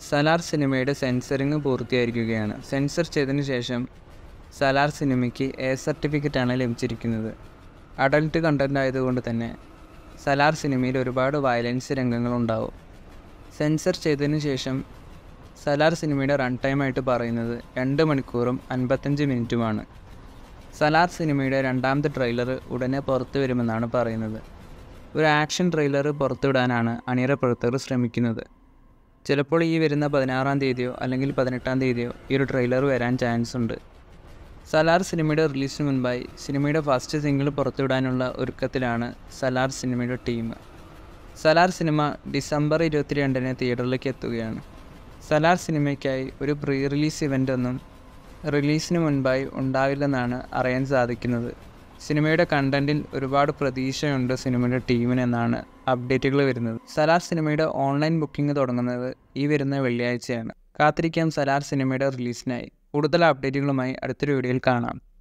സലാർ സിനിമയുടെ censoring പൂർത്തിയായിരിക്കുകയാണ് sensor ചെയ്തതിനു ശേഷം സലാർ സിനിമയ്ക്ക് എ സർട്ടിഫിക്കറ്റാണ് ലഭിച്ചിരിക്കുന്നത് അഡൽട്ട് കണ്ടൻ്റ് ആയതുകൊണ്ട് തന്നെ സലാർ സിനിമയിൽ ഒരുപാട് വയലൻസ് രംഗങ്ങളുണ്ടാവും സെൻസർ ചെയ്തതിനു ശേഷം സലാർ സിനിമയുടെ റൺ ടൈമായിട്ട് പറയുന്നത് രണ്ട് മണിക്കൂറും അൻപത്തഞ്ച് മിനിറ്റുമാണ് സലാർ സിനിമയുടെ രണ്ടാമത്തെ ട്രെയിലർ ഉടനെ പുറത്തു വരുമെന്നാണ് പറയുന്നത് ഒരു ആക്ഷൻ ട്രെയിലർ പുറത്തുവിടാനാണ് അണിയറ പ്രവർത്തകർ ശ്രമിക്കുന്നത് ചിലപ്പോൾ ഈ വരുന്ന പതിനാറാം തീയതിയോ അല്ലെങ്കിൽ പതിനെട്ടാം തീയതിയോ ഈ ഒരു ട്രെയിലർ വരാൻ ചാൻസ് ഉണ്ട് സലാർ സിനിമയുടെ റിലീസിന് മുൻപായി സിനിമയുടെ ഫസ്റ്റ് സിംഗിൾ പുറത്തുവിടാനുള്ള ഒരുക്കത്തിലാണ് സലാർ സിനിമയുടെ ടീം സലാർ സിനിമ ഡിസംബർ ഇരുപത്തിരണ്ടിന് തിയേറ്ററിലേക്ക് എത്തുകയാണ് സലാർ സിനിമയ്ക്കായി ഒരു പ്രീ റിലീസ് ഇവൻ്റ് ഒന്നും റിലീസിന് മുൻപായി ഉണ്ടാവില്ലെന്നാണ് അറിയാൻ സാധിക്കുന്നത് സിനിമയുടെ കണ്ടന്റിൽ ഒരുപാട് പ്രതീക്ഷയുണ്ട് സിനിമയുടെ ടീമിനെന്നാണ് അപ്ഡേറ്റുകൾ വരുന്നത് സലാർ സിനിമയുടെ ഓൺലൈൻ ബുക്കിംഗ് തുടങ്ങുന്നത് ഈ വരുന്ന വെള്ളിയാഴ്ചയാണ് കാത്തിരിക്കാം സലാർ സിനിമയുടെ റിലീസിനായി കൂടുതൽ അപ്ഡേറ്റുകളുമായി അടുത്തൊരു വീഡിയോയിൽ കാണാം